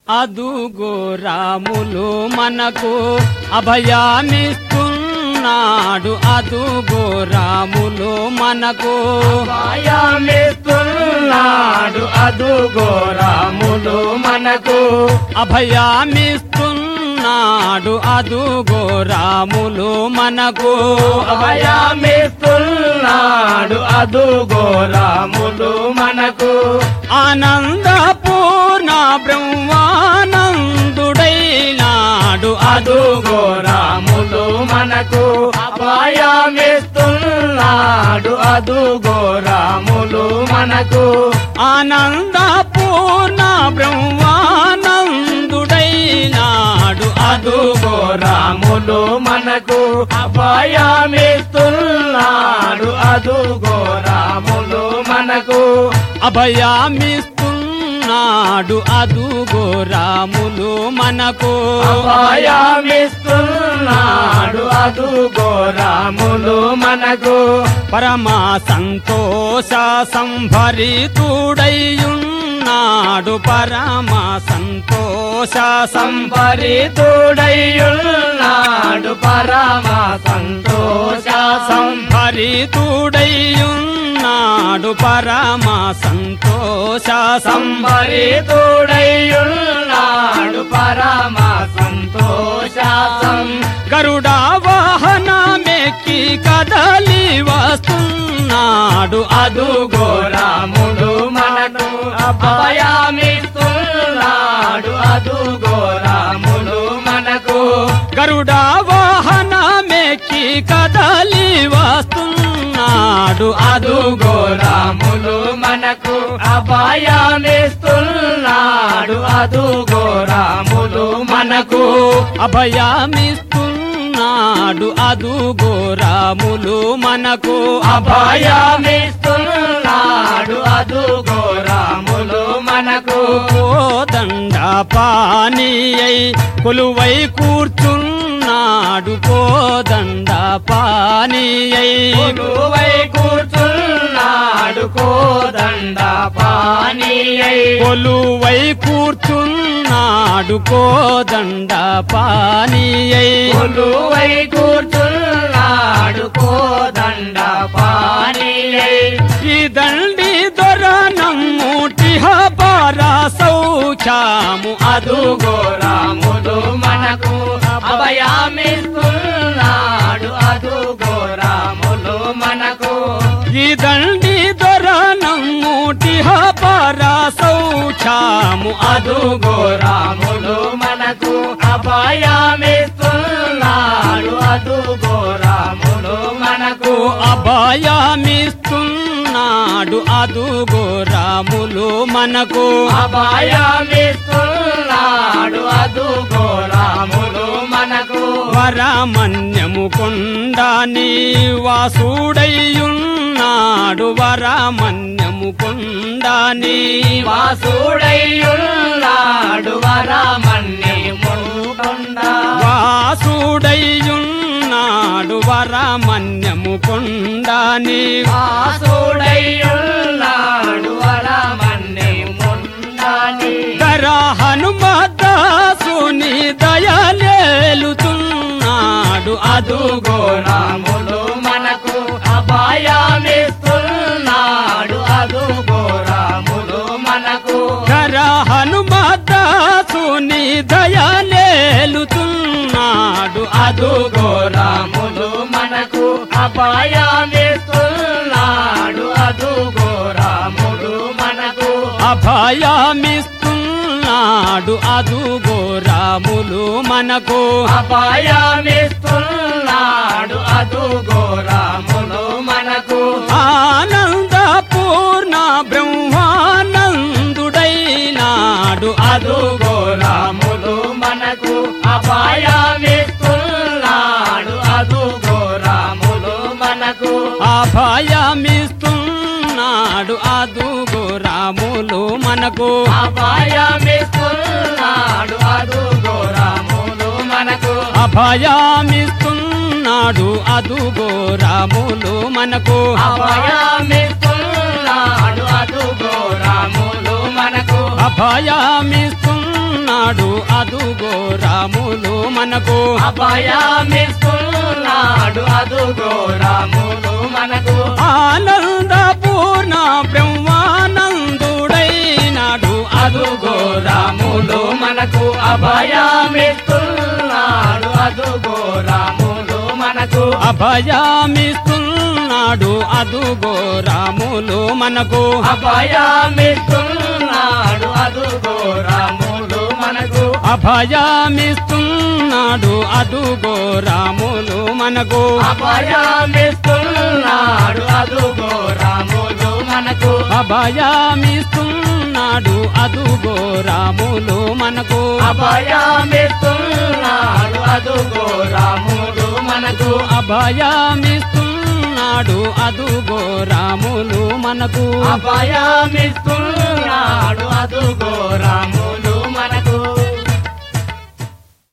అదుగో రాములు మనకు అభయామిస్తున్నాడు అదుగో రాములు మనకు భయమిస్తున్నాడు అదుగో రాములు మనకు అభయామిస్తున్నాడు అదుగో రాములు మనకు అభయమిస్తున్నాడు అదుగో రాములు మనకు ఆనందపూర్ణ బ్రహ్మానందుడైనాడు అదుగో రాములు మనకు అభయమిస్తున్నాడు అదుగో రాములు మనకు ఆనందపూర్ణ బ్రహ్మానందుడైనాడు అదుగో రాములు మనకు అభయమిస్తున్నాడు అదుగో రాములు మనకు అభయామిస్తున్నాడు అదుగో రాములు మనకు అభయమిస్తున్నాడు అదుగో రాములు మనకు పరమా సంతోష సంభరితుడయ్యున్నాడు పరమా సంతోష సంపరితుడయ్యున్నాడు పరమ సంతోష సంభరితుడయ్యున్నాడు పరమా సంతోష సంపరితుడయ్యున్నాడు పరమ సంతోష గరుడా వాహనమెక్కి కదలి వస్తున్నాడు అదుగో రాముడు మనకు అభయమిస్తున్నాడు అదుగో రాముడు మనకు గరుడా వాహనమెక్కి కదలి వస్తున్నాడు అదుగో రాములు మనకు అభయమిస్తున్నాడు అదుగో రాములు మనకు అభయామిస్తున్నాడు అదుగో రాములు మనకు అభయమిస్తున్నాడు అదుగో రాములు మనకు కోదండ పాని అయి కొలువై కూర్చున్నాడు కోదండ పాని అయి కొలువై కూర్చున్నాడు కోదండ పానీయై కొలువై కూర్చున్నాడు కోదండ పాని అయి కొలువై కూర్చున్నాడు కోదండ పానీయై ఈ దండి దొర నమ్ముటిహ పారా సౌఖ్యాము అదుగో రాముడు మనకు అభయమిస్తున్నాడు అదుగో రాములు మనకు ఈ దండి దొర నమ్ముటిహ పారా సౌఖ్యాము అదుగో రాములు మనకు అభయమిస్తున్నాడు అదుగో రాములు మనకు అభయామిస్తున్నాడు అదుగో రాములు మనకు అభయమిస్తున్నాడు అదుగో రాములు మనకు వరమన్యము కొండాని వాసుడయ్యున్నాడు వరమన్యము కొండాని వాసుడయ్యున్నాడు వరమన్యముకుండ వాసుడయ్యున్నాడు వరమన్యము కొండాని వాసుడయ్యున్నాడు వరమన్యముండాని ధర హనుమదాసుని దయలేలుతున్నాడు అదుగో రాములు మనకు అభయమిస్తున్నాడు అదుగో రాములు మనకు ధర హనుమదాసుని దయలేలుతున్నాడు అదుగో రాములు మనకు అభయమిస్తున్నాడు అదుగో రాములు మనకు అభయామిస్తున్నాడు అదుగో రాములు మనకు అభయమిస్తున్నాడు అదుగో రాములు మనకు ఆనందపూర్ణ బ్రహ్మానందుడైనాడు అదుగో రాములు మనకు అభయమిస్తున్నాడు అదుగో రాములు మనకు అభయమిస్తున్నాడు అదుగో రాములు మనకు అభయమిస్తున్నాడు అదుగో రాములు మనకు అభయామిస్తున్నాడు అదుగో రాములు మనకు అభయమిస్తున్నాడు అదుగో రాములు మనకు అభయామిస్తున్నాడు అభయమిస్తున్నాడు అదుగో రాములు మనకు అభయమిస్తున్నాడు అదుగో రాములు మనకు ఆనందపూర్ణ బ్రహ్మానందుడైనాడు అదుగో రాములు మనకు అభయమిస్తున్నాడు అదుగో రాములు మనకు అభయమిస్తున్నాడు అదుగో రాములు మనకు అభయమిస్తున్నాడు అదుగో రాములు మనకు అభయమిస్తున్నాడు అదుగో రాములు మనకు అభయమిస్తున్నాడు అదుగో రాములు మనకు అభయమిస్తున్నాడు అదుగో రాములు మనకు అభయమిస్తున్నాడు అదుగో రాములు మనకు అభయమిస్తున్నాడు అదుగో రాములు మనకు అభయమిస్తున్నాడు అదుగో రాములు మనకు